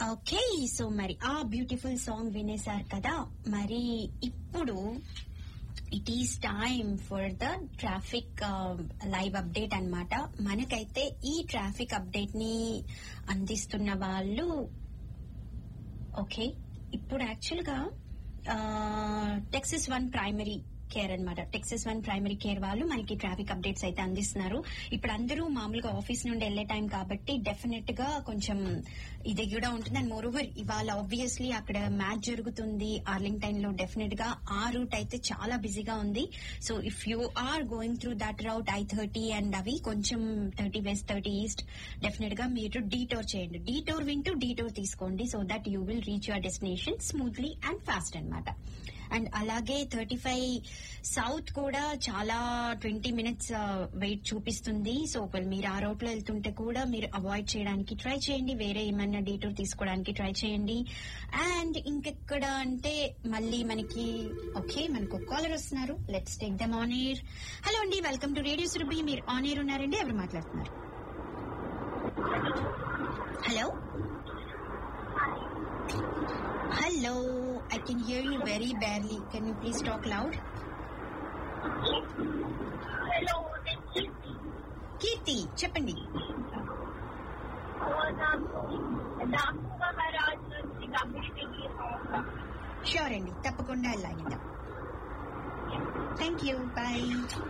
Okay so మరి ఆ beautiful song వినేశారు కదా మరి ఇప్పుడు it is time for the traffic live update అన్నమాట మనకైతే ఈ ట్రాఫిక్ అప్డేట్ ని అందిస్తున్న వాళ్ళు ఓకే ఇప్పుడు యాక్చువల్ గా టెక్సస్ వన్ ప్రైమరీ కేర్ అన్నమాట టెక్సస్ వన్ ప్రైమరీ కేర్ వాళ్ళు మనకి ట్రాఫిక్ అప్డేట్స్ అయితే అందిస్తున్నారు ఇప్పుడు అందరూ మామూలుగా ఆఫీస్ నుండి వెళ్లే టైం కాబట్టి డెఫినెట్ గా కొంచెం ఇది కూడా ఉంటుంది అండ్ మోర్ ఓవర్ ఇవాళ ఆబ్వియస్లీ అక్కడ మ్యాచ్ జరుగుతుంది ఆర్లింగ్టైన్ లో డెఫినెట్ గా ఆ రూట్ అయితే చాలా బిజీగా ఉంది so if you are going through that route I thirty and అవి కొంచెం thirty west thirty east definite గా మీరు డీటోర్ చేయండి డీటోర్ వింటూ డీటోర్ తీసుకోండి so that you will reach your destination smoothly and fast అన్నమాట అండ్ అలాగే థర్టీ ఫైవ్ సౌత్ కూడా చాలా ట్వంటీ మినిట్స్ వెయిట్ చూపిస్తుంది సో ఒకవేళ మీరు ఆ రూట్ లో వెళ్తుంటే కూడా మీరు అవాయిడ్ చేయడానికి ట్రై చేయండి వేరే ఏమైనా డీటూర్ తీసుకోవడానికి ట్రై చేయండి అండ్ ఇంకెక్కడ అంటే మళ్ళీ మనకి ఓకే మనకు కాలర్ వస్తున్నారు let's take them on air hello అండి వెల్కమ్ టు రేడియో సురభి మీరు ఆన్ ఎయిర్ ఉన్నారండి ఎవరు మాట్లాడుతున్నారు hello hello I can hear you very badly can you please talk loud hello Keerthi చెప్పండి డాక్టర్ మహారాజ్ నుంచి కమ్యూనిటీ షూర్ అండి తప్పకుండా లాగిద్దాం thank you bye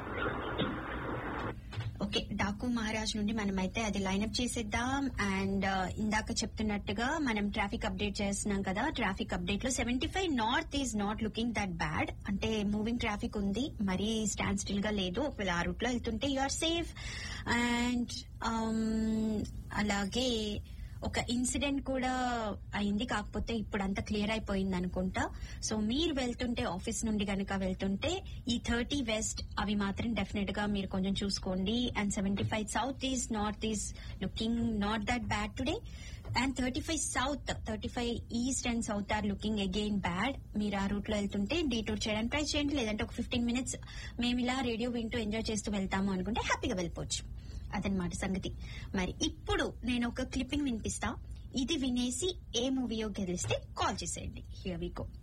okay Daaku Maharaaj నుండి మనమైతే అది లైన్అప్ చేసేద్దాం అండ్ ఇందాక చెప్తున్నట్టుగా మనం ట్రాఫిక్ అప్డేట్ చేస్తున్నాం కదా ట్రాఫిక్ అప్డేట్ లో seventy five north is not looking that bad అంటే మూవింగ్ ట్రాఫిక్ ఉంది మరీ స్టాండ్ స్టిల్ గా లేదు ఒకవేళ ఆ రూట్ లో వెళ్తుంటే యు ఆర్ సేఫ్ అండ్ అలాగే ఒక ఇన్సిడెంట్ కూడా అయింది కాకపోతే ఇప్పుడు అంతా క్లియర్ అయిపోయింది అనుకుంటా సో మీరు వెళ్తుంటే ఆఫీస్ నుండి గనక వెళ్తుంటే ఈ థర్టీ వెస్ట్ అవి మాత్రం డెఫినెట్ గా మీరు కొంచెం చూసుకోండి and seventy five south is north is looking not that bad today and thirty five south thirty five east and south are looking again bad మీరు ఆ రూట్ లో వెళ్తుంటే డీటూర్ చేయడానికి ట్రై చేయండి లేదంటే ఒక ఫిఫ్టీన్ మినిట్స్ మేము ఇలా రేడియో వింటూ ఎంజాయ్ చేస్తూ వెళ్తాము అనుకుంటే హ్యాపీగా వెళ్ళిపోవచ్చు అదనమాట సంగతి మరి ఇప్పుడు నేను ఒక క్లిప్పింగ్ వినిపిస్తా ఇది వినేసి ఏ మూవీయో గెలిస్తే కాల్ చేసేయండి హియర్ వి గో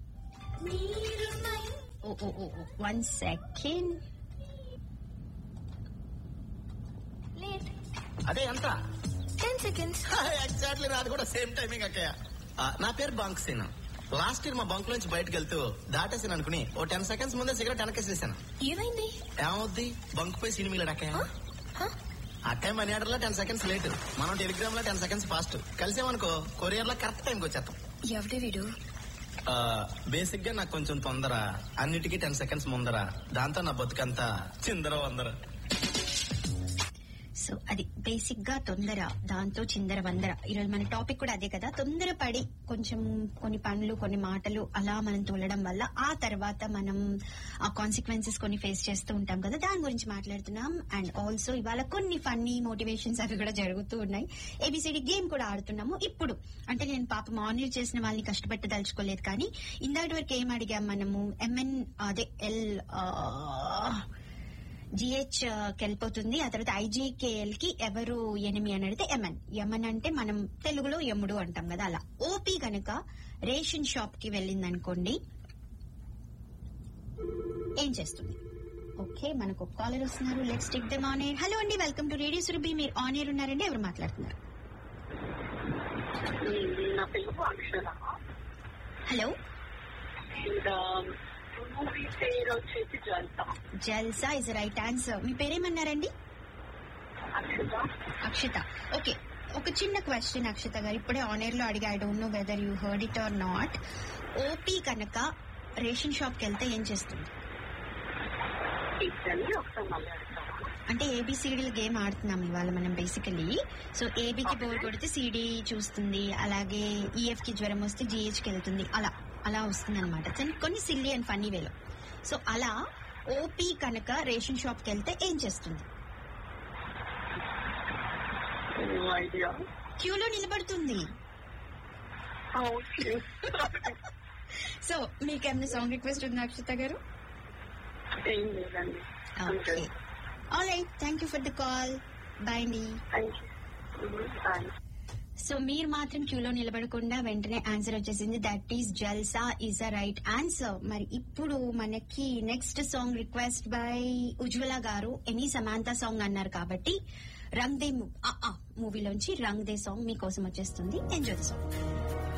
ఓ ఓ ఓ వన్ సెకండ్ అదే ఎంత టెన్ సెకండ్స్ ఎగ్జాక్ట్లీ నాది కూడా సేమ్ టైమింగ్ అక్కయ్య ఆ, నా పేరు బంక్ సీన్ లాస్ట్ ఇయర్ మా బంక్ నుంచి బయటకు వెళ్తూ దాటేసాను అనుకుని ఓ టెన్ సెకండ్స్ ముందే సిగరెట్ వెనకేసేసాను ఏమైంది ఏమవుద్ది బంక్ పోయి సినిమా అక్కయ్య హ? అక్కయ్య మనీ ఆర్డర్ లో టెన్ సెకండ్స్ లేట్ మనం టెలిగ్రామ్ లో టెన్ సెకండ్స్ ఫాస్ట్ కలిసామనుకో కొరియర్ లో కరెక్ట్ టైంకి వచ్చేస్తాం ఎవడే వీడు బేసిక్ గా నాకు కొంచెం తొందర అన్నిటికీ టెన్ సెకండ్స్ ముందర దాంతో నా బతుకంతా చిందర వందర సో అది బేసిక్ గా తొందర దాంతో చిందర వందర ఈరోజు మన టాపిక్ కూడా అదే కదా తొందరపడి కొంచెం కొన్ని పనులు కొన్ని మాటలు అలా మనం తోలడం వల్ల ఆ తర్వాత మనం ఆ కాన్సిక్వెన్సెస్ కొన్ని ఫేస్ చేస్తూ ఉంటాం కదా దాని గురించి మాట్లాడుతున్నాం అండ్ ఆల్సో ఇవాళ కొన్ని ఫన్నీ మోటివేషన్స్ అవి కూడా జరుగుతూ ఉన్నాయి ఏబిసిడి గేమ్ కూడా ఆడుతున్నాము ఇప్పుడు అంటే నేను పాప మానిటర్ చేసిన వాళ్ళని కష్టపెట్టదలుచుకోలేదు కానీ ఇందాటి వరకు ఏం అడిగాం మనము ఎంఎన్ అదే ఎల్ జిహెచ్ కి వెళ్ళిపోతుంది ఆ తర్వాత ఐజీకేఎల్ కి ఎవరు ఎనిమి అని అడిగితే ఎమన్ యమన్ అంటే మనం తెలుగులో యముడు అంటాం కదా అలా ఓపీ గనక రేషన్ షాప్ కి వెళ్ళింది అనుకోండి ఏం చేస్తుంది ఓకే మనకు ఒక కాలర్ వస్తున్నారు let's take them on air hello అండి వెల్కమ్ టు రేడియో సురభి మీరు ఆన్ ఎయిర్ ఉన్నారండి ఎవరు మాట్లాడుతున్నారు నా పేరు అక్షర హలో ఇంకా మూవీ పేరు వచ్చేసి జల్తా జల్సా ఇస్ రైట్ ఆన్సర్ మీ పేరేమన్నారండి అక్షర అక్షిత ఓకే ఒక చిన్న క్వశ్చన్ అక్షిత గారు ఇప్పుడే ఆన్ ఎయిర్ లో అడిగా I don't know whether you heard it or not ఓపీ కనుక రేషన్ షాప్ కి వెళ్తే ఏం చేస్తుంది ఇద్దరిని ఒకసారి మళ్ళీ అడుగుతాను అంటే ఏబిసిడీలు గేమ్ ఆడుతున్నాం ఇవాళ మనం బేసికలీ సో ఏబికి బోర్ కొడితే సిడి చూస్తుంది అలాగే ఈఎఫ్ కి జ్వరం వస్తే జిహెచ్ కి వెళ్తుంది అలా అలా వస్తుంది అనమాట కొన్ని సిల్లీ అండ్ ఫన్నీ వేలో సో అలా ఓపీ కనుక రేషన్ షాప్ కి వెళ్తే ఏం చేస్తుంది ఐడియా క్యూలో నిలబడుతుంది సో మీకు ఏమైనా సాంగ్ రిక్వెస్ట్ ఉందా అక్షిత గారు ఏం లేదండి okay all right thank you for the call bye అండి థ్యాంక్ యూ బాయ్ సో మీరు మాత్రం క్యూలో నిలబడకుండా వెంటనే ఆన్సర్ వచ్చేసింది that is Jalsa is a right answer మరి ఇప్పుడు మనకి next song request by Ujwala గారు ఎనీ సమాంత సాంగ్ అన్నారు కాబట్టి రంగ్ దే మూవీలోంచి రంగ్ దే సాంగ్ మీకోసం వచ్చేస్తుంది ఎంజాయ్ ద సాంగ్